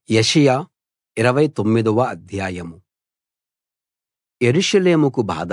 యెషయా ఇరవై తొమ్మిదవ అధ్యాయం యెరూషలేముకు బాధ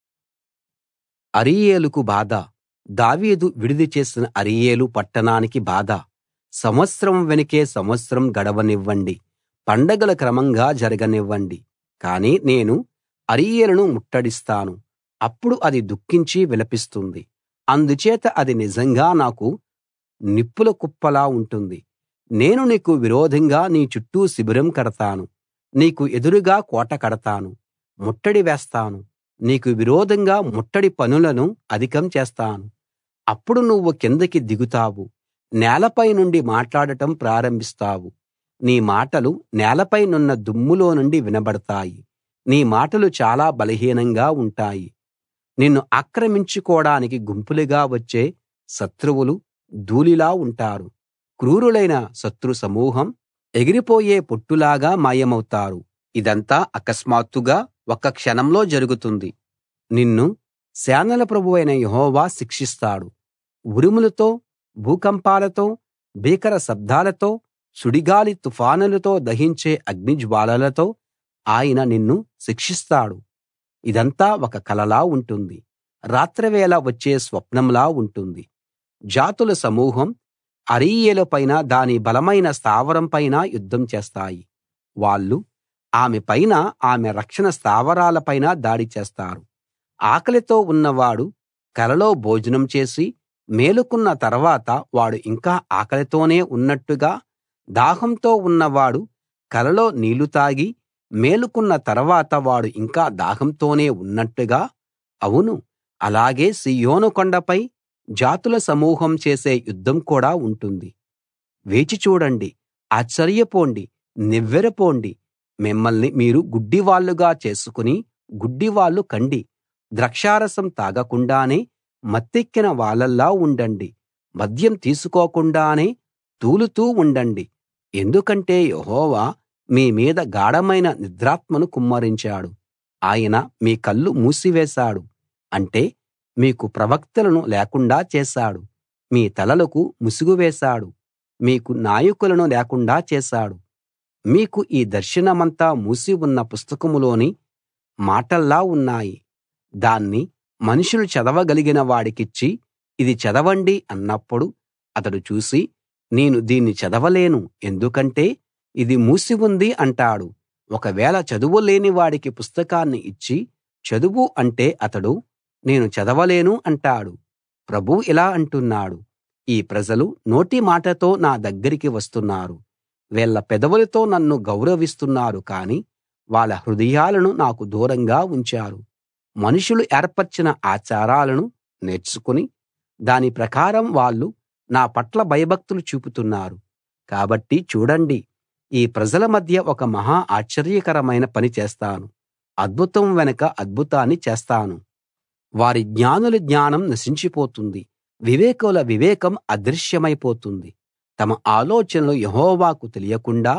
అరీయేలుకు బాధ దావీదు విడిది చేసిన అరీయేలు పట్టణానికి బాధ సంవత్సరం వెనుకే సంవత్సరం గడవనివ్వండి పండగలు క్రమంగా జరగనివ్వండి కానీ నేను అరీయేలును ముట్టడిస్తాను అప్పుడు అది దుఃఖించి విలపిస్తుంది అందుచేత అది నిజంగా నాకు నిప్పుల కుప్పలా ఉంటుంది నేను నీకు విరోధంగా నీ చుట్టూ శిబిరం కడతాను నీకు ఎదురుగా కోట కడతాను ముట్టడి వేస్తాను నీకు విరోధంగా ముట్టడి పనులను అధికం చేస్తాను అప్పుడు నువ్వు కిందకి దిగుతావు నేలపై నుండి మాట్లాడటం ప్రారంభిస్తావు నీ మాటలు నేలపై నున్న దుమ్ములో నుండి వినబడతాయి నీ మాటలు చాలా బలహీనంగా ఉంటాయి నిన్ను ఆక్రమించుకోడానికి గుంపులుగా వచ్చే శత్రువులు ధూళిలా ఉంటారు క్రూరులైన శత్రు సమూహం ఎగిరిపోయే పొట్టులాగా మాయమౌతారు ఇదంతా అకస్మాత్తుగా ఒక్క క్షణంలో జరుగుతుంది నిన్ను సేనల ప్రభువైన యెహోవా శిక్షిస్తాడు ఉరుములతో భూకంపాలతో భీకర శబ్దాలతో సుడిగాలి తుఫానులతో దహించే అగ్నిజ్వాలలతో ఆయన నిన్ను శిక్షిస్తాడు ఇదంతా ఒక కలలా ఉంటుంది రాత్రివేళ వచ్చే స్వప్నంలా ఉంటుంది జాతుల సమూహం అరీయేలు పైన దాని బలమైన స్థావరం పైన యుద్ధం చేస్తాయి వాళ్ళు ఆమె పైన ఆమె రక్షణ స్థావరాల పైన దాడి చేస్తారు ఆకలితో ఉన్నవాడు కలలో భోజనం చేసి మేలుకున్న తర్వాత వాడు ఇంకా ఆకలితోనే ఉన్నట్టుగా దాహంతో ఉన్నవాడు కలలో నీళ్లు తాగి మేలుకున్న తర్వాత వాడు ఇంకా దాహంతోనే ఉన్నట్టుగా అవును అలాగే సీయోను కొండపై జాతుల సమూహం చేసే యుద్ధం కూడా ఉంటుంది వేచి చూడండి ఆశ్చర్యపోండి నివ్వెరపోండి మిమ్మల్ని మీరు గుడ్డివాళ్ళుగా చేసుకుని గుడ్డివాళ్ళు కండి ద్రాక్షారసం తాగకుండానే మత్తెక్కిన వాళ్ళలా ఉండండి మద్యం తీసుకోకుండానే తూలుతూ ఉండండి ఎందుకంటే యెహోవా మీ మీద గాఢమైన నిద్రాత్మను కుమ్మరించాడు ఆయన మీ కళ్ళు మూసివేశాడు అంటే మీకు ప్రవక్తలను లేకుండా చేశాడు మీ తలలకు ముసుగు వేశాడు మీకు నాయకులను లేకుండా చేశాడు మీకు ఈ దర్శనమంతా మూసి ఉన్న పుస్తకంలోని మాటల్లా ఉన్నాయి దాన్ని మనుషులు చదవగలిగిన వాడికిచ్చి ఇది చదవండి అన్నప్పుడు అతడు చూసి నేను దీన్ని చదవలేను ఎందుకంటే ఇది మూసి ఉంది అంటాడు ఒకవేళ చదువు లేని వాడికి పుస్తకాన్ని ఇచ్చి చదువు అంటే అతడు నేను చదవలేను అంటాడు ప్రభువు ఇలా అంటున్నాడు ఈ ప్రజలు నోటి మాటతో నా దగ్గరికి వస్తున్నారు వీళ్ళ పెదవులతో నన్ను గౌరవిస్తున్నారు కానీ వాళ్ళ హృదయాలను నాకు దూరంగా ఉంచారు మనుషులు ఏర్పరచిన ఆచారాలను నేర్చుకుని దాని ప్రకారం వాళ్ళు నా పట్ల భయభక్తులు చూపుతున్నారు కాబట్టి చూడండి ఈ ప్రజల మధ్య ఒక మహా ఆశ్చర్యకరమైన పని చేస్తాను అద్భుతం వెనక అద్భుతాన్ని చేస్తాను వారి జ్ఞానుల జ్ఞానం నశించిపోతుంది వివేకుల వివేకం అదృశ్యమైపోతుంది తమ ఆలోచనలు యెహోవాకు తెలియకుండా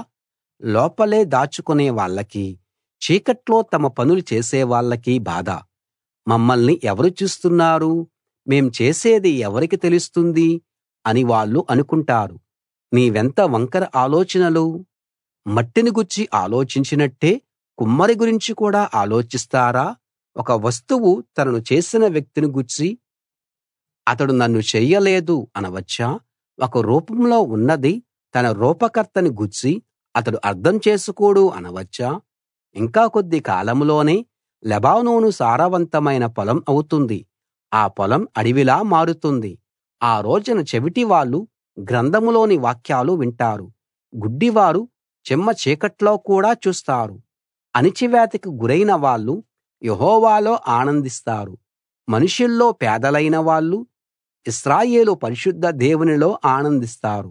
లోపలే దాచుకునే వాళ్ళకి చీకట్లో తమ పనులు చేసే వాళ్ళకి బాధ మమ్మల్ని ఎవరు చూస్తున్నారు మేం చేసేది ఎవరికి తెలుస్తుంది అని వాళ్ళు అనుకుంటారు నీవెంత వంకర ఆలోచనలు మట్టిని గురించి ఆలోచించినట్టే కుమ్మరి గురించి కూడా ఆలోచిస్తారా ఒక వస్తువు తనను చేసిన వ్యక్తిని గూర్చి అతడు నన్ను చెయ్యలేదు అనవచ్చా ఒక రూపంలో ఉన్నది తన రూపకర్తని గూర్చి అతడు అర్థం చేసుకోడు అనవచ్చా ఇంకా కొద్ది కాలంలోనే లెబానోను సారవంతమైన పొలం అవుతుంది ఆ పొలం అడవిలా మారుతుంది ఆ రోజున చెవిటి వాళ్ళు గ్రంథంలోని వాక్యాలు వింటారు గుడ్డివారు చిమ్మ చీకట్లో కూడా చూస్తారు అణిచివేతకు గురైన వాళ్ళు యెహోవాలో ఆనందిస్తారు మనుషుల్లో పేదలైన వాళ్ళు ఇశ్రాయేలు పరిశుద్ధ దేవునిలో ఆనందిస్తారు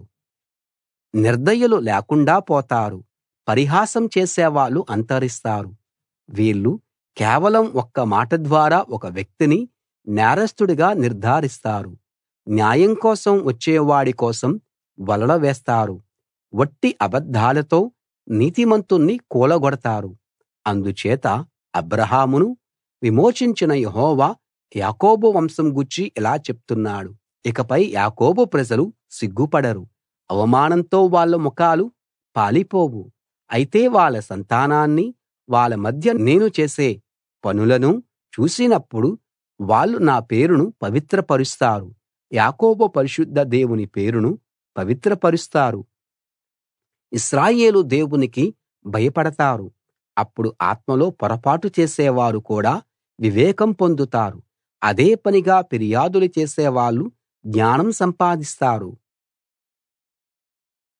నిర్దయులు లేకుండా పోతారు పరిహాసం చేసేవాళ్ళు అంతరిస్తారు వీళ్ళు కేవలం ఒక్క మాట ద్వారా ఒక వ్యక్తిని నేరస్తుడిగా నిర్ధారిస్తారు న్యాయం కోసం వచ్చేవాడి కోసం వలల వేస్తారు వట్టి అబద్ధాలతో నీతిమంతుణ్ణి కూలగొడతారు అందుచేత అబ్రాహామును విమోచించిన యెహోవా యాకోబు వంశం గూర్చి ఇలా చెప్తున్నాడు ఇకపై యాకోబు ప్రజలు సిగ్గుపడరు అవమానంతో వాళ్ళ ముఖాలు పాలిపోవు అయితే వాళ్ళ సంతానాన్ని వాళ్ళ మధ్య నేను చేసే పనులను చూసినప్పుడు వాళ్ళు నా పేరును పవిత్రపరుస్తారు యాకోబు పరిశుద్ధ దేవుని పేరును పవిత్రపరుస్తారు ఇశ్రాయేలు దేవునికి భయపడతారు అప్పుడు ఆత్మలో పొరపాటు చేసేవారు కూడా వివేకం పొందుతారు అదే పనిగా ఫిర్యాదులు చేసేవాళ్ళు జ్ఞానం సంపాదిస్తారు